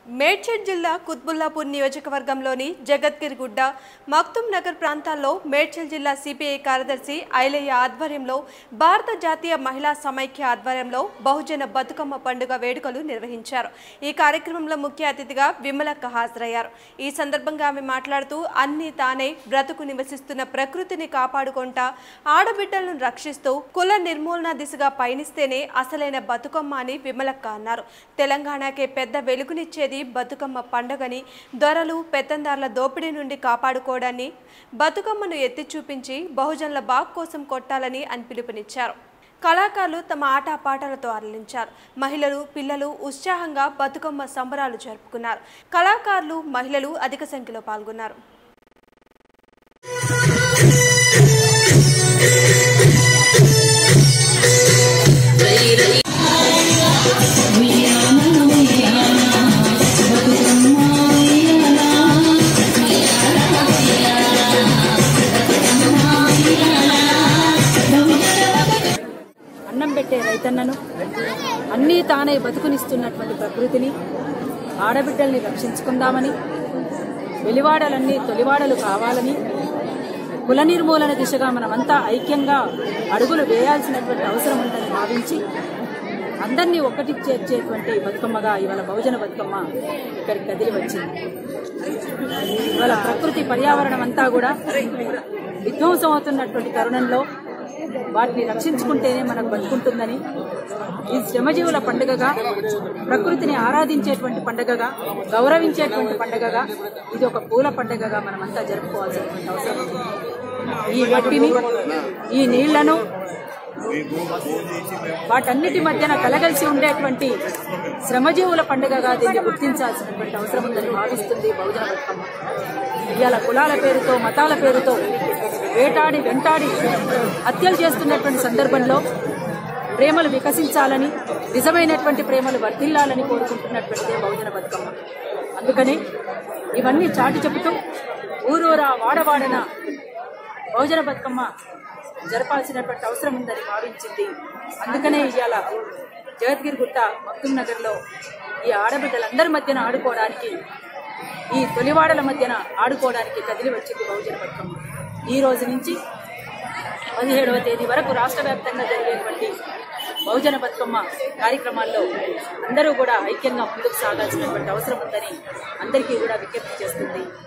మేడ్చల్ జిల్లా కుత్బుల్లాపూర్ నియోజకవర్గంలోని జగద్గిరిగుడ్డ మక్తుమ్ నగర్ ప్రాంతాల్లో మేడ్చల్ జిల్లా సిపిఐ కార్యదర్శి ఐలయ్య ఆధ్వర్యంలో భారత జాతీయ మహిళా సమైక్య ఆధ్వర్యంలో బహుజన బతుకమ్మ పండుగ వేడుకలు నిర్వహించారు ఈ కార్యక్రమంలో ముఖ్య అతిథిగా విమలక్క హాజరయ్యారు ఈ సందర్భంగా ఆమె మాట్లాడుతూ అన్ని తానే బ్రతుకు నివసిస్తున్న ప్రకృతిని కాపాడుకుంటా ఆడబిడ్డలను రక్షిస్తూ కుల నిర్మూలన దిశగా పయనిస్తేనే అసలైన బతుకమ్మ అని విమలక్క అన్నారు తెలంగాణకే పెద్ద వెలుగునిచ్చేది బతుకమ్మ పండుగని దొరలు పెత్తందార్ల దోపిడీ నుండి కాపాడుకోవడాన్ని బతుకమ్మను ఎత్తి చూపించి బహుజనుల బాగ్ కోసం కొట్టాలని అని పిలుపునిచ్చారు కళాకారులు తమ ఆటపాటలతో అరలించారు మహిళలు పిల్లలు ఉత్సాహంగా బతుకమ్మ సంబరాలు జరుపుకున్నారు కళాకారులు మహిళలు అధిక సంఖ్యలో పాల్గొన్నారు అన్నం పెట్టే రైతన్నను అన్నీ తానే బతుకునిస్తున్నటువంటి ప్రకృతిని ఆడబిడ్డల్ని రక్షించుకుందామని వెలివాడలన్నీ తొలివాడలు కావాలని కుల నిర్మూలన దిశగా మనమంతా ఐక్యంగా అడుగులు వేయాల్సినటువంటి అవసరం ఉందని భావించి అందరినీ ఒకటి చేర్చేటువంటి బతుకమ్మగా ఇవాళ బహుజన బతుకమ్మ ఇక్కడికి కదిలి వచ్చింది ఇవాళ ప్రకృతి పర్యావరణం అంతా కూడా విధ్వంసం అవుతున్నటువంటి తరుణంలో వాటిని రక్షించుకుంటేనే మనకు బతుకుంటుందని ఈ శ్రమజీవుల పండుగగా ప్రకృతిని ఆరాధించేటువంటి పండుగగా గౌరవించేటువంటి పండుగగా ఇది ఒక పూల పండుగగా మనమంతా జరుపుకోవాల్సినటువంటి అవసరం ఉంది. ఈ మట్టిని ఈ నీళ్లను వాటన్నిటి మధ్యన కలగలిసి ఉండేటువంటి శ్రమజీవుల పండుగగా దీన్ని గుర్తించాల్సినటువంటి అవసరం ఉందని భావిస్తుంది బహుజన బతుకమ్మ ఇవాళ కులాల పేరుతో మతాల పేరుతో వేటాడి వెంటాడి హత్యలు చేస్తున్నటువంటి సందర్భంలో ప్రేమలు వికసించాలని నిజమైనటువంటి ప్రేమలు వర్ధిల్లాలని కోరుకుంటున్నటువంటిదే బహుజన బతుకమ్మ అందుకని ఇవన్నీ చాటి చెబుతూ ఊరూరా వాడవాడన బహుజన బతుకమ్మ జరపాల్సినటువంటి అవసరం ఉందని భావించింది అందుకనే ఇవాళ జగద్గిరి గుట్ట మక్తుమ్ నగర్లో ఈ ఆడబిడ్డలందరి మధ్యన ఆడుకోవడానికి ఈ తొలివాడల మధ్యన ఆడుకోవడానికి కదిలి వచ్చింది బహుజన బతుకమ్మ ఈ రోజు నుంచి పదిహేడవ తేదీ వరకు రాష్ట్ర వ్యాప్తంగా జరిగేటువంటి బహుజన బతుకమ్మ కార్యక్రమాల్లో అందరూ కూడా ఐక్యంగా ముందుకు సాగాల్సినటువంటి అవసరం ఉందని అందరికీ కూడా విజ్ఞప్తి చేస్తుంది